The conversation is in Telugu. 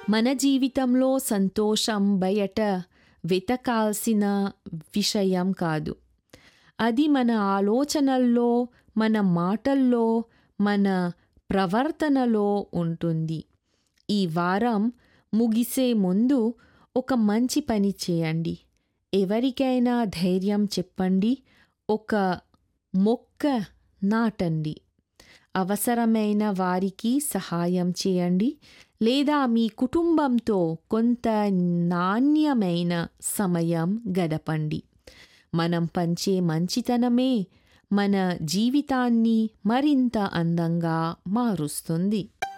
మన జీవితంలో సంతోషం బయట వెతకాల్సిన విషయం కాదు అది మన ఆలోచనల్లో మన మాటల్లో మన ప్రవర్తనలో ఉంటుంది ఈ వారం ముగిసే ముందు ఒక మంచి పని చేయండి ఎవరికైనా ధైర్యం చెప్పండి ఒక మొక్క నాటండి అవసరమైన వారికి సహాయం చేయండి లేదా మీ కుటుంబంతో కొంత నాణ్యమైన సమయం గడపండి మనం పంచే మంచితనమే మన జీవితాన్ని మరింత అందంగా మారుస్తుంది